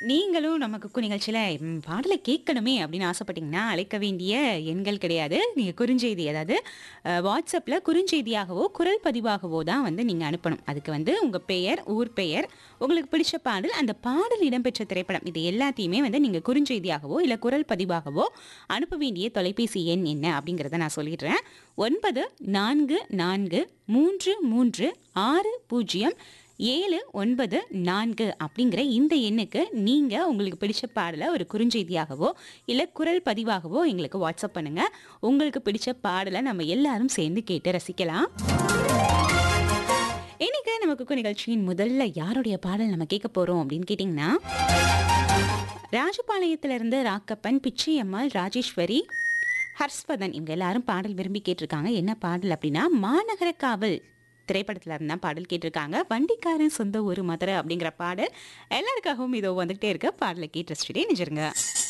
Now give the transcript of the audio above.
நீங்களும் நம்ம குக்கு நிகழ்ச்சியில ம், பாடலை கேட்கணுமே அப்படின்னு ஆசைப்பட்டீங்கன்னா அழைக்க வேண்டிய எண்கள் கிடையாது நீங்க குறுஞ்செய்தி அதாவது அஹ், வாட்ஸ்அப்ல குறுஞ்செய்தியாகவோ குரல் பதிவாகவோ தான் வந்து நீங்க அனுப்பணும் அதுக்கு வந்து உங்க பெயர் ஊர் பெயர் உங்களுக்கு பிடிச்ச பாடல் அந்த பாடல் இடம்பெற்ற திரைப்படம் இது எல்லாத்தையுமே வந்து நீங்க குறுஞ்செய்தியாகவோ இல்ல குரல் பதிவாகவோ அனுப்ப வேண்டிய தொலைபேசி எண் என்ன அப்படிங்கிறத நான் சொல்லிடுறேன் ஒன்பது நான்கு நான்கு மூன்று மூன்று ஆறு பூஜ்ஜியம் ஏழு ஒன்பது நான்கு அப்படிங்கிற இந்த எண்ணுக்கு நீங்க உங்களுக்கு பிடிச்ச பாடலை ஒரு குறுஞ்செய்தியாகவோ இல்ல குரல் பதிவாகவோ எங்களுக்கு வாட்ஸ்அப் பண்ணுங்க உங்களுக்கு பிடிச்ச பாடலை நம்ம எல்லாரும் சேர்ந்து கேட்டு ரசிக்கலாம் இன்னைக்கு நம்ம குக்கு நிகழ்ச்சியின் முதல்ல யாருடைய பாடல் நம்ம கேட்க போறோம் அப்படின்னு கேட்டிங்கன்னா ராஜபாளையத்துல இருந்து ராக்கப்பன் பிச்சையம்மாள் ராஜேஸ்வரி ஹர்ஷ்வதன் இவங்க எல்லாரும் பாடல் விரும்பி கேட்டிருக்காங்க என்ன பாடல் அப்படின்னா மாநகர காவல் திரைப்படத்துல இருந்தா பாடல் கேட்டிருக்காங்க வண்டிக்காரன் சொந்த ஊர் மதுரை அப்படிங்கிற பாடல் எல்லாருக்காகவும் இதோ வந்துகிட்டே இருக்க பாடலை கேட்டு ரசிச்சுட்டே நிஜருங்க